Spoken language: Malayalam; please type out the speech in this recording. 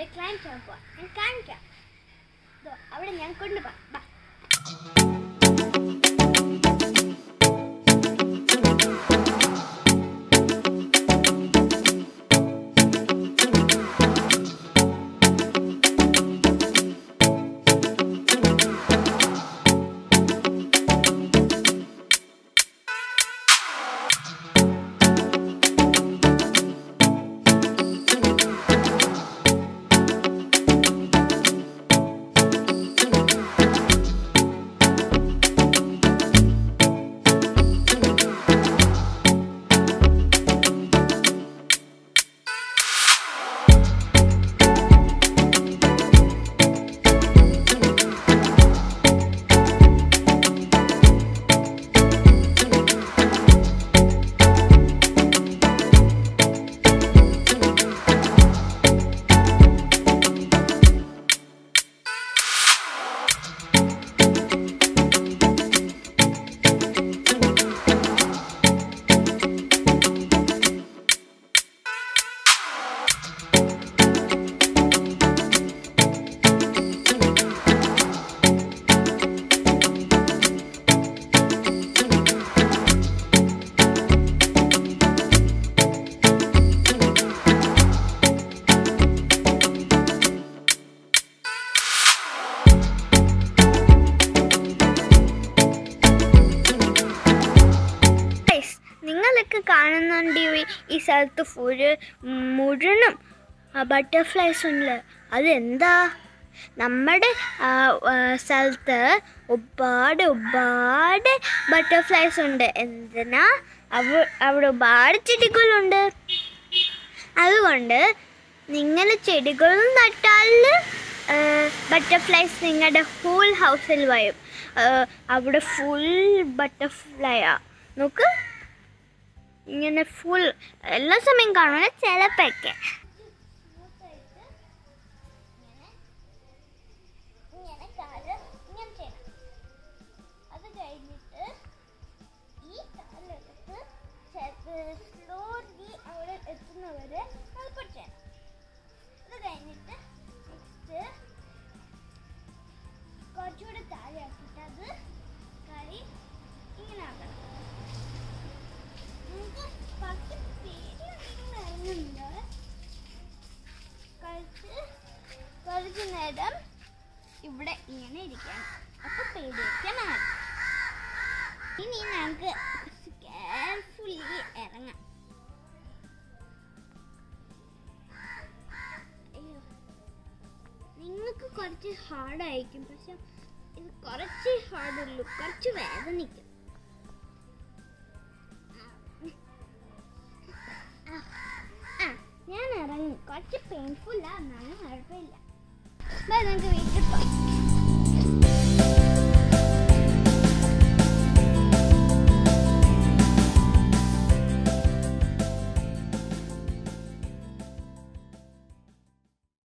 റിക്ലൈൻ ചെയ്യാൻ പോവാം ഞാൻ കാണിക്കാം ദോ, അവിടെ ഞാൻ കൊണ്ടുപോകാം ബാ Guys, നിങ്ങളൊക്കെ കാണുന്നുണ്ട് ഈ- ഈ സ്ഥലത്ത് ഫുള്ള് മുഴുവനും ബട്ടർഫ്ലൈസ് ഉണ്ട് അതെന്താ നമ്മുടെ ആ, ആ, സ്ഥലത്ത് ഒരുപാട് ഒരുപാട് ബട്ടർഫ്ലൈസ് ഉണ്ട് എന്തിനാ അവ അവിടെ ഒരുപാട് ചെടികളുണ്ട് അതുകൊണ്ട് നിങ്ങൾ ചെടികൾ നട്ടാൽ ബട്ടർഫ്ലൈസ് നിങ്ങളുടെ ഹോൾ ഹൗസിൽ വരും ആ, അവിടെ ഫുൾ ബട്ടർഫ്ലൈയാ നോക്ക് ഇങ്ങനെ ഫുൾ എല്ലാ സമയം കാണുന്ന ചിലപ്പൊക്കെ അത് കഴിഞ്ഞിട്ട് ഈ കാലെടുത്ത് സ്ലോലി അവിടെ എത്തുന്നവരെ ഹെൽപ്പ് ചെയ്യണം അത് കഴിഞ്ഞിട്ട് നെക്സ്റ്റ് കുറച്ചുകൂടി താഴെ ആക്കിയിട്ട് അത് കറി ഇങ്ങനെ ആക്കണം നമുക്ക് കുറച്ച് പേര് ഇറങ്ങുന്നുണ്ട് കുറച്ച് കുറച്ച് നേരം ഇവിടെ ഇങ്ങനെ ഇരിക്കണം അപ്പൊ പേടിയൊക്കെ മാറി ഇനി നമുക്ക് കെയർഫുള്ളി ഇറങ്ങാം അയ്യോ നിങ്ങൾക്ക് കുറച്ച് ഹാർഡായിരിക്കും പക്ഷെ ഇത് കുറച്ച് ഹാർഡുള്ളൂ കുറച്ച് വേദനിക്കും ആ, ആ, ഞാൻ ഇറങ്ങി കുറച്ച് പെയിൻഫുള്ളാ എന്നാലും കുഴപ്പമില്ല ബൈ നമുക്ക് വീട്ടിൽ പോയി